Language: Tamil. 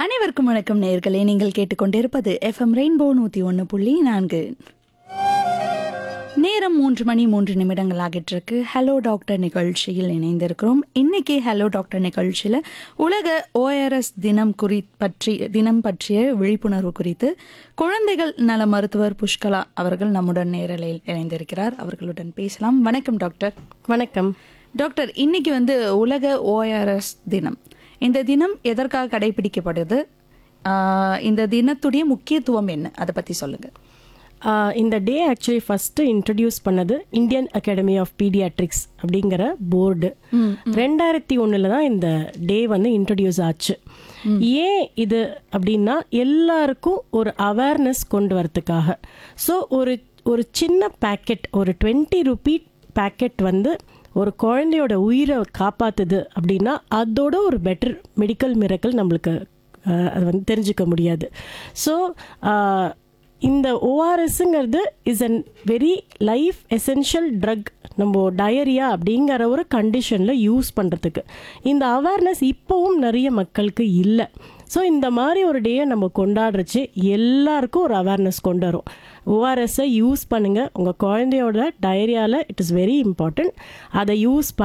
அனைவருக்கும் வணக்கம் நேயர்களே நீங்கள் கேட்டுக்கொண்டிருப்பது எஃப்எம் ரெயின்போ நூத்தி ஒன்று புள்ளி நான்கு நேரம் மூன்று மணி மூன்று நிமிடங்கள் ஆகிட்டு இருக்கு ஹலோ டாக்டர் நிகழ்ச்சியில் இணைந்திருக்கிறோம் இன்னைக்கு ஹலோ டாக்டர் நிகழ்ச்சியில் உலக ஓஆர்எஸ் தினம் குறி பற்றி தினம் பற்றிய விழிப்புணர்வு குறித்து குழந்தைகள் நல மருத்துவர் புஷ்கலா அவர்கள் நம்முடன் நேரலையில் இணைந்திருக்கிறார் அவர்களுடன் பேசலாம் வணக்கம் டாக்டர் வணக்கம் டாக்டர் இன்னைக்கு வந்து உலக ஓஆர்எஸ் தினம் இந்த தினம் எதற்காக கடைபிடிக்கப்படுது ஆஹ் இந்த தினத்துடைய முக்கியத்துவம் என்ன அதை பத்தி சொல்லுங்க ஆஹ் இந்த டே ஆக்சுவலி ஃபஸ்ட்டு இன்ட்ரடியூஸ் பண்ணது இந்தியன் அகாடமி ஆஃப் பீடியாட்ரிக்ஸ் அப்படிங்கிற போர்டு ரெண்டாயிரத்தி ஒன்றில் தான் இந்த டே வந்து இன்ட்ரடியூஸ் ஆச்சு ஏன் இது அப்படின்னா எல்லாருக்கும் ஒரு அவேர்னஸ் கொண்டு வரதுக்காக ஸோ ஒரு ஒரு சின்ன பேக்கெட் ஒரு டுவெண்ட்டி ருபி பேக்கெட் வந்து ஒரு குழந்தையோட உயிரை காப்பாத்துது அப்படின்னா அதோட ஒரு பெட்டர் மெடிக்கல் மிரக்கல் நம்மளுக்கு ஆஹ், அது வந்து தெரிஞ்சுக்க முடியாது ஸோ இந்த ஓஆர்எஸ்ங்கிறது is an very life essential drug நம்ம டயரியா அப்படிங்கிற ஒரு கண்டிஷனில் யூஸ் பண்ணுறதுக்கு இந்த அவேர்னஸ் இப்போவும் நிறைய மக்களுக்கு இல்லை ஸோ இந்த மாதிரி ஒரு டேயை நம்ம கொண்டாடுறச்சு எல்லாருக்கும் ஒரு அவேர்னஸ் கொண்டு வரும் ஓஆர்எஸ்ஸை யூஸ் பண்ணுங்கள் உங்கள் குழந்தையோட டயரியாவில் இட் இஸ் வெரி இம்பார்ட்டண்ட் அதை யூஸ்